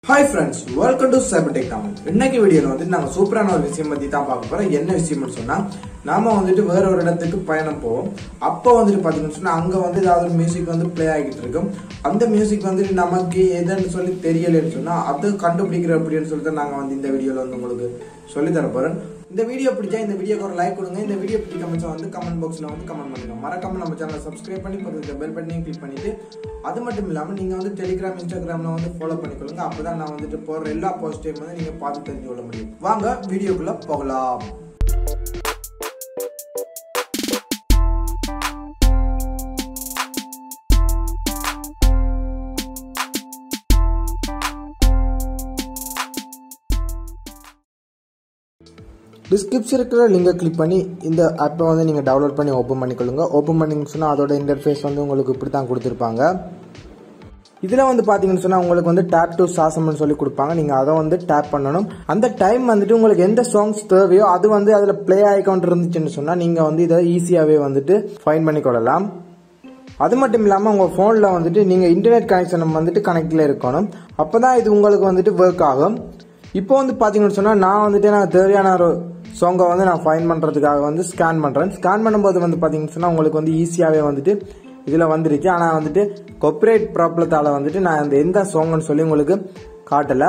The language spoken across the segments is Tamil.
hi friends welcome to Cybertech Tamil இன்னைக்கு வீடியோல வந்து நாங்க சூப்பரான ஒரு விஷயம் பத்தி தான் பார்க்க போறோம் என்ன விஷயம்னு சொன்னா நாம வந்துட்டு வேற ஒரு இடத்துக்கு பயணம் போவோம் அப்போ வந்துட்டு பாத்தீங்கன்னு சொன்னா அங்க வந்து ஏதாவது ஒரு மியூசிக் வந்து ப்ளே ஆகிட்டு இருக்கும் அந்த மியூசிக் வந்துட்டு நமக்கு எதுன்னு சொல்லி தெரியலன்னு சொன்னா அது கண்டுபிடிக்கிற அப்படின்னு சொல்லிட்டு நாங்க வந்து இந்த வீடியோல வந்து உங்களுக்கு சொல்லி தர போறேன் இந்த வீடியோ பிடிச்சா இந்த வீடியோக்கு ஒரு லைக் கொடுங்க இந்த வீடியோ பிடிச்ச கமெண்ட்ஸ் வந்து கமெண்ட் பாக்ஸ்ல வந்து கமெண்ட் பண்ணுங்க மறக்காம நம்ம சேனலை சப்ஸ்கிரைப் பண்ணி பக்கத்துல பெல் பட்டனையும் கிளிக் பண்ணிட்டு அது மட்டும் இல்லாம நீங்க வந்து டெலிகிராம் இன்ஸ்டாகிராம்ல வந்து ஃபாலோ பண்ணிக்கொள்ளுங்க அப்பதான் நான் வந்துட்டு போடுற எல்லா போஸ்டையும் வந்து நீங்க பார்த்து தெரிஞ்சு கொள்ள முடியும் வாங்க வீடியோக்குள்ள போகலாம் டிஸ்கிரிப்ஷன் இருக்கிற லிங்கை கிளிக் பண்ணி இந்த ஆப்பை வந்து நீங்கள் டவுன்லோட் பண்ணி ஓப்பன் பண்ணிக்கொள்ளுங்க ஓப்பன் பண்ணிங்கன்னு சொன்னால் அதோட இன்டர்ஃபேஸ் வந்து உங்களுக்கு இப்படி தான் கொடுத்துருப்பாங்க இதில் வந்து பார்த்தீங்கன்னு சொன்னால் உங்களுக்கு வந்து டேப் டு சாசம்னு சொல்லி கொடுப்பாங்க நீங்கள் அதை வந்து டேப் பண்ணணும் அந்த டைம் வந்துட்டு உங்களுக்கு எந்த சாங்ஸ் தேவையோ அது வந்து அதில் ப்ளே ஆகிக்கொண்டு இருந்துச்சுன்னு சொன்னால் நீங்கள் வந்து இதை ஈஸியாகவே வந்துட்டு ஃபைன் பண்ணிக்கொள்ளலாம் அது மட்டும் இல்லாமல் உங்கள் ஃபோனில் வந்துட்டு நீங்கள் இன்டர்நெட் கனெக்ஷன் வந்துட்டு கனெக்டில் இருக்கணும் அப்போ தான் இது உங்களுக்கு வந்துட்டு ஒர்க் ஆகும் இப்போ வந்து பார்த்தீங்கன்னு சொன்னால் நான் வந்துட்டு நான் தேவையான ஒரு சாங்கை வந்து நான் ஃபைன் பண்ணுறதுக்காக வந்து ஸ்கேன் பண்ணுறேன் ஸ்கேன் பண்ணும்போது வந்து பார்த்தீங்கன்னு சொன்னால் உங்களுக்கு வந்து ஈஸியாகவே வந்துட்டு இதில் வந்துருச்சு ஆனால் வந்துட்டு கொப்பரேட் ப்ராப்ளத்தால் வந்துட்டு நான் அந்த எந்த சாங்னு சொல்லி உங்களுக்கு காட்டலை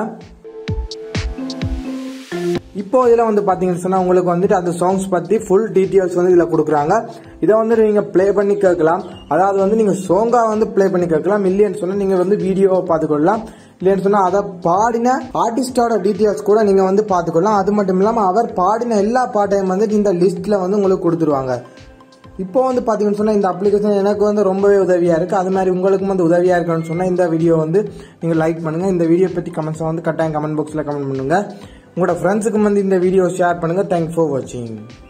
இப்போ இதில் வந்து பார்த்தீங்கன்னு சொன்னால் உங்களுக்கு வந்துட்டு அந்த சாங்ஸ் பற்றி ஃபுல் டீட்டெயில்ஸ் வந்து இதில் கொடுக்குறாங்க இதை வந்து நீங்கள் ப்ளே பண்ணி கேட்கலாம் அதாவது வந்து நீங்கள் சாங்காக வந்து ப்ளே பண்ணி கேட்கலாம் இல்லைன்னு சொன்னால் நீங்கள் வந்து வீடியோவை பார்த்துக்கொள்ளலாம் இல்லைன்னு சொன்னால் அதை பாடின ஆர்டிஸ்டோட டீட்டெயில்ஸ் கூட நீங்கள் வந்து பார்த்துக்கொள்ளலாம் அது மட்டும் இல்லாமல் அவர் பாடின எல்லா பாட்டையும் வந்துட்டு இந்த லிஸ்ட்டில் வந்து உங்களுக்கு கொடுத்துருவாங்க இப்போ வந்து பார்த்தீங்கன்னு சொன்னால் இந்த அப்ளிகேஷன் எனக்கு வந்து ரொம்பவே உதவியாக இருக்குது அது மாதிரி உங்களுக்கும் வந்து உதவியாக இருக்குன்னு சொன்னால் இந்த வீடியோ வந்து நீங்கள் லைக் பண்ணுங்கள் இந்த வீடியோ பற்றி கமெண்ட்ஸை வந்து கட்டாயம் கமெண்ட் பாக்ஸில் கமெண்ட் பண்ணுங்கள் உங்களோட ஃப்ரெண்ட்ஸுக்கும் வந்து இந்த வீடியோ ஷேர் பண்ணுங்கள் தேங்க்ஸ் ஃபார் வாட்சிங்